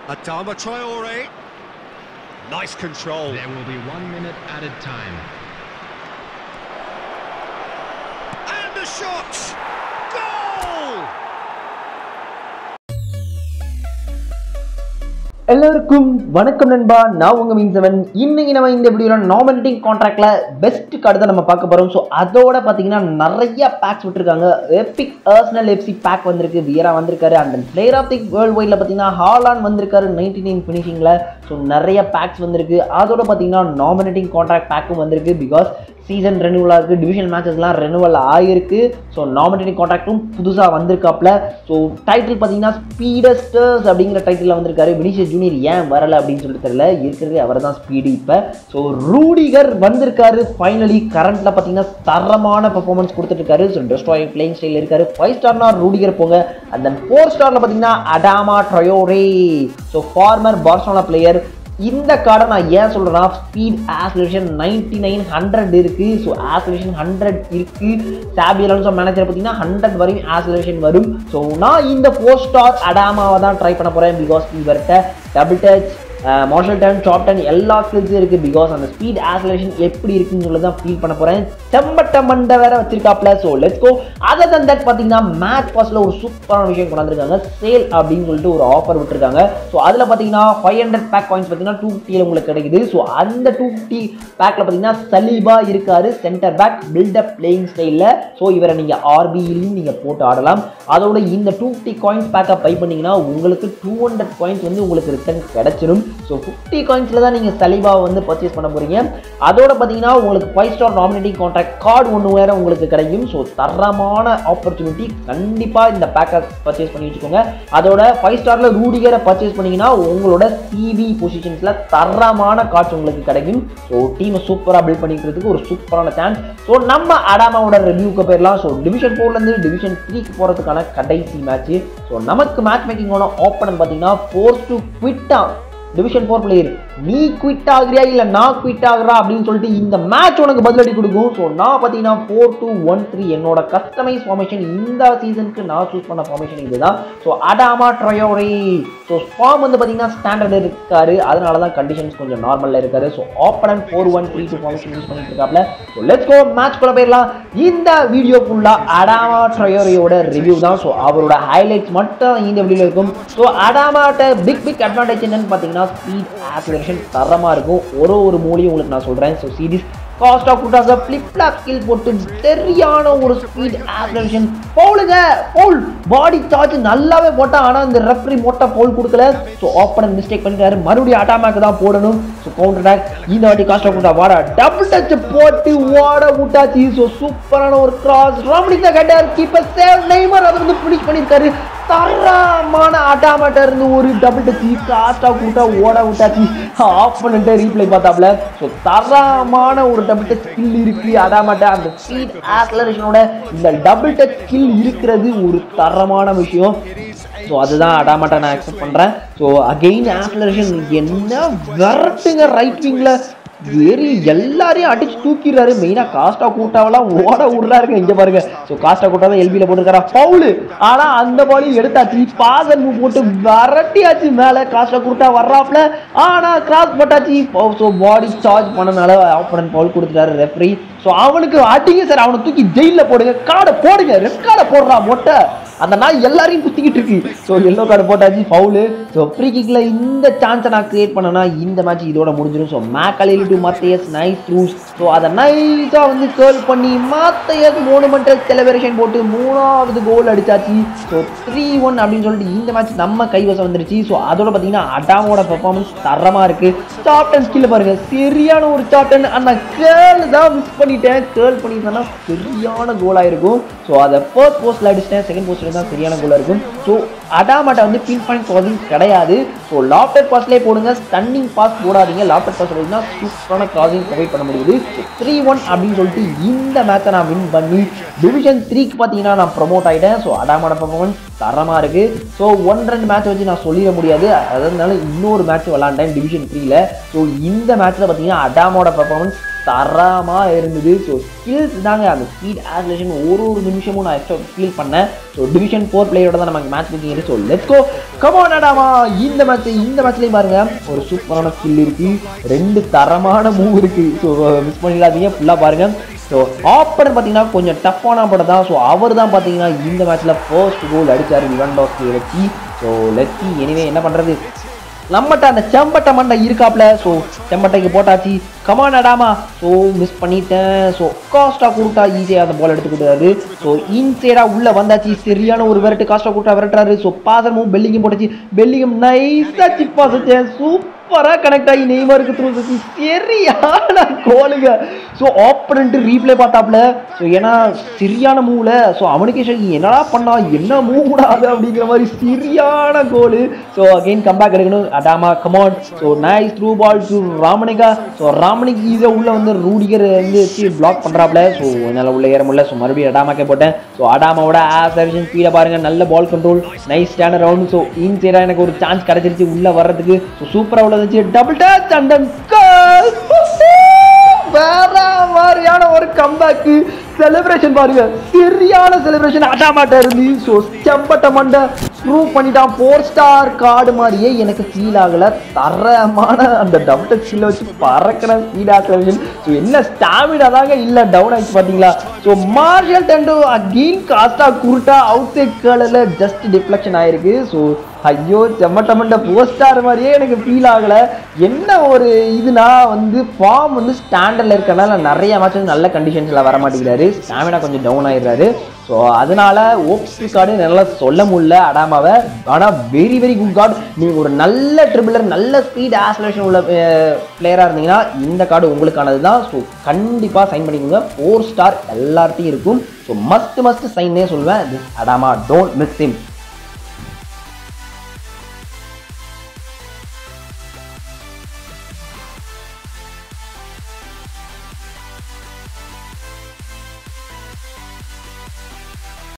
Adama Traore. Nice control. There will be one minute added time. And the shot! Goal! எல்லாருக்கும் வணக்கம் நண்பா நான் உங்க மீன் செவன் இன்னைக்கு நம்ம இந்த வீடியோல நாமினேட்டிங் கான்ட்ராக்ட்ல பெஸ்ட் கார்டு தான் நம்ம பார்க்க போறோம் ஸோ அதோட பாத்தீங்கன்னா நிறைய பேக்ஸ் விட்டுருக்காங்க எபிக் ஆர்சனல் எஃப்சி பேக் வந்திருக்கு வியரா வந்திருக்காரு and player of the world வைட்ல பாத்தீங்கன்னா ஹாலான் வந்திருக்காரு நைன்டி நைன் ஃபினிஷிங்ல ஸோ நிறைய பேக்ஸ் வந்திருக்கு அதோட பாத்தீங்கன்னா நாமினேட்டிங் கான்ட்ராக்ட் பேக்கும் வந்திருக்கு பிகாஸ் சீசன் ரெனுவலாக இருக்குது டிவிஷன் மேட்சஸ்லாம் ரெனுவல் ஆகிருக்கு ஸோ நாமினேட்டிங் கான்ட்ராக்டும் புதுசாக வந்திருக்காப்ல ஸோ டைட்டில் பார்த்தீங்கன்னா ஸ்பீடஸ்டர்ஸ் அப்படிங்கிற டைட்டில் வந்திருக்காரு வினிஷியஸ் ஜூனியர் ஏன் வரல அப்படின்னு சொல்லிட்டு தெரியல இருக்கிறது அவர் தான் ஸ்பீடு இப்போ ஸோ ரூடிகர் வந்திருக்காரு ஃபைனலி கரண்ட்டில் பார்த்தீங்கன்னா தரமான பர்ஃபார்மன்ஸ் கொடுத்துருக்காரு ஸோ டெஸ்ட்ராய் பிளேயிங் ஸ்டைல் இருக்காரு ஃபைவ் ஸ்டார்னா ரூடிகர் போங்க அண்ட் தென் ஃபோர் ஸ்டாரில் பார்த்தீங்கன்னா Adama Traore so former Barcelona player இந்த கார்டை நான் ஏன் சொல்கிறேன்னா speed acceleration ninety nine hundred இருக்குது ஸோ ஆசோலேஷன் ஹண்ட்ரட் இருக்குது சாபி அலன்சோ மேனேஜர் பார்த்தீங்கன்னா ஹண்ட்ரட் வரையும் ஆசோலேஷன் வரும் ஸோ நான் இந்த ஃபோர் ஸ்டார் அடாமாவை தான் ட்ரை பண்ண போகிறேன் பிகாஸ் இவர்கிட்ட double touch Marseille turn top ten எல்லா ஸ்கில்ஸும் இருக்குது பிகாஸ் அந்த ஸ்பீட் ஆசோலேஷன் எப்படி இருக்குன்னு சொல்லி தான் ஃபீல் பண்ண போகிறேன் செம்பட்ட மண்டை வேற வச்சிருக்காப்ல so let's go other than that பார்த்தீங்கன்னா மேட்ச் பாஸில் ஒரு சூப்பரான விஷயம் கொண்டாந்துருக்காங்க சேல் அப்படின்னு சொல்லிட்டு ஒரு ஆஃபர் விட்டுருக்காங்க ஸோ அதில் பார்த்தீங்கன்னா ஃபைவ் ஹண்ட்ரட் பேக் பாயிண்ட்ஸ் பார்த்தீங்கன்னா டூ ஃபிஃப்டியில் உங்களுக்கு கிடைக்குது ஸோ அந்த டூ ஃபிஃப்டி பேக்கில் பார்த்தீங்கன்னா சலீபா இருக்காரு சென்டர் பேக் பில்டப் பிளேயிங் ஸ்டைலில் ஸோ இவரை நீங்கள் ஆர்பியிலையும் நீங்கள் போட்டு ஆடலாம் அதோட இந்த டூ ஃபிஃப்டி காயின்ஸ் பேக்கை பை பண்ணீங்கன்னா உங்களுக்கு டூ ஹண்ட்ரட் பாயிண்ட்ஸ் வந்து உங்களுக்கு ரிட்டர்ன் கிடைச்சிடும் ஸோ ஃபிஃப்டி காயின்ஸில் தான் நீங்கள் சலீபாவை வந்து பர்ச்சேஸ் பண்ண போகிறீங்க அதோட பார்த்தீங்கன்னா உங்களுக்கு five star nominating contract card ஒன்று வேற உங்களுக்கு கிடைக்கும் ஸோ தரமான ஆப்பர்ச்சுனிட்டி கண்டிப்பாக இந்த பேக்கை பர்ச்சேஸ் பண்ணி வச்சுக்கோங்க அதோட ஃபைவ் ஸ்டாரில் ரூடிகரை பர்ச்சேஸ் பண்ணீங்கன்னா உங்களோட சிவி பொசிஷன்ஸில் தரமான கார்ட்ஸ் உங்களுக்கு கிடைக்கும் ஸோ டீமை சூப்பராக பில்ட் பண்ணிக்கிறதுக்கு ஒரு சூப்பரான சான்ஸ் ஸோ நம்ம அடாமாவோட ரிவ்யூக்கு போயிடலாம் ஸோ டிவிஷன் ஃபோர்லேருந்து டிவிஷன் த்ரீக்கு போகிறதுக்கான கடைசி மேட்ச் ஸோ நமக்கு மேட்ச் மேக்கிங்கோட ஓப்பன் பார்த்தீங்கன்னா ஃபோர்ஸ் டு குவிட்டா டிவிஷன் ஃபோர் பிளேயர் நீ குவிட் ஆகுறியா இல்லை நான் குவிட் ஆகுறா அப்படின்னு சொல்லிட்டு இந்த மேட்ச் உனக்கு பதிலடி கொடுக்கும் ஸோ நான் பார்த்தீங்கன்னா ஃபோர் டூ ஒன் த்ரீ என்னோட கஸ்டமைஸ் ஃபார்மேஷன் இந்த சீசனுக்கு நான் சூஸ் பண்ண ஃபார்மேஷன் இதுதான் so Adama Traore so form வந்து பார்த்தீங்கன்னா ஸ்டாண்டர்ட் இருக்காரு அதனால தான் கண்டிஷன்ஸ் கொஞ்சம் நார்மலில் இருக்காரு so opponent four one three two formation use பண்ணிட்டு இருக்காப்ல ஸோ லெட்ஸ் கோ மேட்ச் கூட போயிடலாம் இந்த வீடியோ ஃபுல்லாக அடாமா ட்ரையோரியோட ரிவ்யூ தான் ஸோ அவரோட ஹைலைட்ஸ் மட்டும் இந்த வீடியோவில் இருக்கும் ஸோ அடாமாட்ட பிக் பிக் அட்வான்டேஜ் என்னன்னு பார்த்தீங்கன்னா ஸ்பீட் ஆக்சிலரேஷன் தரமாக இருக்கும் ஒரு ஒரு மூலியும் உங்களுக்கு நான் சொல்கிறேன் ஸோ சீரிஸ் காஸ்ட் ஆஃப் குட்டாஸை ஃப்ளிப் ஃப்ளாப் ஸ்கில் போட்டு சரியான ஒரு ஸ்பீட் ஆக்சிலரேஷன் பவுலுங்க பவுல் பாடி சார்ஜ் நல்லாவே போட்டா ஆனால் இந்த ரெஃப்ரி மொட்டை பவுல் கொடுக்கல ஸோ ஆப்பனன் மிஸ்டேக் பண்ணிட்டாரு மறுபடியும் அட்டாமேக்கு தான் போடணும் ஸோ கவுண்டர் அட்டாக் இந்த வாட்டி காஸ்ட் ஆஃப் குட்டா வாட டபுள் டச் போட்டு ஓட விட்டாச்சு ஸோ சூப்பரான ஒரு கிராஸ் ராமனிக் தான் கட்டார் கீப்பர் சேவ் நெய்மர் அதை வந்து ஃபினிஷ் பண்ணியிருக்காரு தரமான அட்டாமட்ட இருந்து ஒரு டபுள் டச் காஸ்டா கூட்டா ஓட விட்டாச்சு ஆஃப் பண்ணிட்டு ரீப்ளை பார்த்தாப்ல ஸோ தரமான ஒரு டபுள் டச் ஸ்கில் இருக்கு அடாமட்ட அந்த ஸ்பீட் ஆக்லரேஷனோட இந்த டபுள் டச் ஸ்கில் இருக்கிறது ஒரு தரமான விஷயம் ஸோ அதுதான் அடாமட்டா நான் அக்செப்ட் பண்ணுறேன் ஸோ அகெயின் ஆக்லரேஷன் என்ன விரட்டுங்க ரைட் விங்கில் வெறி எல்லாரையும் அடிச்சு தூக்கிடுறாரு மெயினாக காஸ்டா கூட்டாவெல்லாம் ஓட விடுறாருங்க இங்கே பாருங்க ஸோ காஸ்டா கூட்டாவை எல்பியில் போட்டுருக்காரா பவுலு ஆனால் அந்த பாலையும் எடுத்தாச்சு பாசல் மூவ் போட்டு விரட்டியாச்சு மேலே காஸ்டா கூட்டா வர்றாப்ல ஆனால் கிராஸ் போட்டாச்சு ஸோ பாடி சார்ஜ் பண்ணனால ஆப்பனன் பவுல் கொடுத்துட்டாரு ரெஃப்ரி ஸோ அவனுக்கு அடிங்க சார் அவனை தூக்கி ஜெயிலில் போடுங்க காடை போடுங்க ரெட் காடை போடுறா மொட்டை அந்த நாய் எல்லாரையும் குத்திக்கிட்டு இருக்கு ஸோ எல்லோ கார்டு போட்டாச்சு ஃபவுலு ஸோ ஃப்ரீ கிக்கில் இந்த சான்ஸை நான் கிரியேட் பண்ணேன்னா இந்த மேட்ச் இதோட முடிஞ்சிடும் ஸோ மேக்கலையில் டு மாத்தையஸ் நைஸ் த்ரூஸ் ஸோ அதை நைஸாக வந்து கேர்ள் பண்ணி மாத்தையஸ் மோனுமெண்டல் செலிப்ரேஷன் போட்டு மூணாவது கோல் அடிச்சாச்சு ஸோ த்ரீ ஒன் அப்படின்னு சொல்லிட்டு இந்த மேட்ச் நம்ம கைவசம் வந்துருச்சு ஸோ அதோட பார்த்தீங்கன்னா அடாமோட பெர்ஃபார்மன்ஸ் தரமாக இருக்குது சாப்டன் ஸ்கில் பாருங்க சரியான ஒரு சாப்டன் ஆனால் கேர்ள் தான் மிஸ் பண்ணிட்டேன் கேர்ள் பண்ணிட்டேன்னா சரியான கோலாக இருக்கும் ஸோ அதை ஃபர்ஸ்ட் போஸ்ட்டில் அடிச்சிட்டேன் செகண்ட் போஸ்ட்டில் தான் சரியான கோலாக இருக்கும் ஸோ அடாமாட்டா வந்து பின் பாயிண்ட் கிராசிங் கிடையாது ஸோ லாப்டர் பாஸ்லேயே போடுங்க ஸ்டன்னிங் பாஸ் போடாதீங்க லாப்டர் பாஸ் போடுறதுனா சூப்பரான கிராசிங் ப்ரொவைட் பண்ண முடியுது த்ரீ ஒன் அப்படின்னு சொல்லிட்டு இந்த மேட்சை நான் வின் பண்ணி டிவிஷன் த்ரீக்கு பார்த்தீங்கன்னா நான் ப்ரொமோட் ஆகிட்டேன் ஸோ அடாமாட பர்ஃபார்மன்ஸ் தரமாக இருக்குது ஸோ ஒன் ரெண்டு மேட்ச் வச்சு நான் சொல்லிட முடியாது அதனால இன்னொரு மேட்ச் விளாண்டேன் டிவிஷன் த்ரீல ஸோ இந்த மேட்ச்சில் பார்த்தீங்கன்னா அடாமோட பர்ஃபார்மன்ஸ் தரமாக இருந்தது ஸோ ஸ்கில்ஸ் தாங்க அந்த ஸ்பீட் ஆசலேஷன் ஒரு ஒரு நிமிஷமும் நான் எக்ஸ்ட்ரா ஃபீல் பண்ணேன் ஸோ டிவிஷன் ஃபோர் பிளேயரோட தான் நமக்கு மேட்ச் புக்கிங் இருக்கு so let's go come on Adama இந்த மேட்ச் இந்த மேட்ச்லேயும் பாருங்க ஒரு சூப்பரான ஸ்கில் இருக்கு ரெண்டு தரமான மூவ் இருக்கு ஸோ மிஸ் பண்ணிடாதீங்க ஃபுல்லாக பாருங்க ஸோ ஆப்பனர் பார்த்தீங்கன்னா கொஞ்சம் டஃப்பான படம் தான் ஸோ அவர் தான் பார்த்தீங்கன்னா இந்த மேட்ச்சில் ஃபர்ஸ்ட் கோல் அடித்தார் லிவன்டாஸ்கி வச்சு ஸோ லெட்ஸி எனிவே என்ன பண்ணுறது நம்மகிட்ட அந்த செம்பட்டை மண்டை இருக்காப்ல ஸோ செம்பட்டைக்கு போட்டாச்சு கமான் அடாமா ஸோ மிஸ் பண்ணிட்டேன் ஸோ காஸ்டா கொடுத்தா ஈஸியாக அந்த பால் எடுத்துக்கிட்டாரு ஸோ இன்சைடாக உள்ளே வந்தாச்சு சரியான ஒரு விரட்டு காஸ்டா கொடுத்தா விரட்டுறாரு ஸோ பாசர் மூவ் பெல்லிங்கும் போட்டாச்சு பெல்லிங்கும் நைஸாக சிப் பாஸ் வச்சேன் சூப்பராக கனெக்ட் ஆகி நெய்மருக்கு த்ரூ வச்சு சரியான கோலுங்க ஸோ ஆப்பரண்ட் ரீப்ளே பார்த்தாப்ல ஸோ ஏன்னா சரியான மூவ்ல ஸோ அவனுக்கே சரி என்னடா பண்ணா என்ன மூவ் கூடாது அப்படிங்கிற மாதிரி சரியான கோலு ஸோ அகைன் கம்பேக் எடுக்கணும் Adama come on so nice through ball to ராமனிகா ஸோ ராமனிக்கு ஈஸியாக உள்ள வந்து ரூடிகர் வந்து வச்சு பிளாக் பண்ணுறாப்ல ஸோ என்னால் உள்ள ஏற முடியல ஸோ மறுபடியும் அடாமாக்கே போட்டேன் ஸோ அடாமாவோட ஆசர்ஷன் ஸ்பீடை பாருங்க நல்ல ball control nice stand round so இன்சைடாக எனக்கு ஒரு சான்ஸ் கிடைச்சிருச்சு உள்ள வர்றதுக்கு ஸோ சூப்பராக உள்ள இருந்துச்சு டபுள் டச் அண்ட் வேற மாதிரியான ஒரு கம்பேக்கு செலிப்ரேஷன் பாருங்க சரியான செலிப்ரேஷன் அட்டாமாட்ட இருந்து ஸோ செம்பட்ட மண்டை ப்ரூவ் பண்ணிட்டான் ஃபோர் ஸ்டார் கார்டு மாதிரியே எனக்கு ஃபீல் ஆகல தரமான அந்த டபுள் டச் ஸ்கில்ல வச்சு பறக்கிற ஸ்பீட் ஆக்ரமிஷன் ஸோ என்ன ஸ்டாமினா தாங்க இல்லை டவுன் ஆயிடுச்சு பார்த்தீங்களா ஸோ மார்ஷல் டெண்டோ அகெயின் காஸ்டா குருட்டா அவுட் சைட் கலரில் ஜஸ்ட் டிஃப்ளெக்ஷன் ஆயிருக்கு ஸோ ஐயோ செம்மட்டமண்ட ஃபோர் ஸ்டார் மாதிரியே எனக்கு ஃபீல் ஆகலை என்ன ஒரு இதுனா வந்து ஃபார்ம் வந்து ஸ்டாண்டர்டில் இருக்கறனால நிறைய மேட்ச் வந்து நல்ல கண்டிஷன்ஸில் வர மாட்டேங்கிறாரு ஸ்டாமினா கொஞ்சம் டவுன் ஆயிடுறாரு ஸோ அதனால ஓப்ஸ் கார்டு நல்லா சொல்ல முடியல அடாமாவை ஆனால் வெரி வெரி குட் கார்டு நீங்கள் ஒரு நல்ல ட்ரிபிளர் நல்ல ஸ்பீட் ஆசலேஷன் உள்ள பிளேயராக இருந்தீங்கன்னா இந்த கார்டு உங்களுக்கானது தான் ஸோ கண்டிப்பாக சைன் பண்ணிக்கோங்க ஃபோர் ஸ்டார் எல்லார்ட்டையும் இருக்கும் ஸோ மஸ்ட் மஸ்ட் சைன்னே சொல்வேன் this Adama don't miss him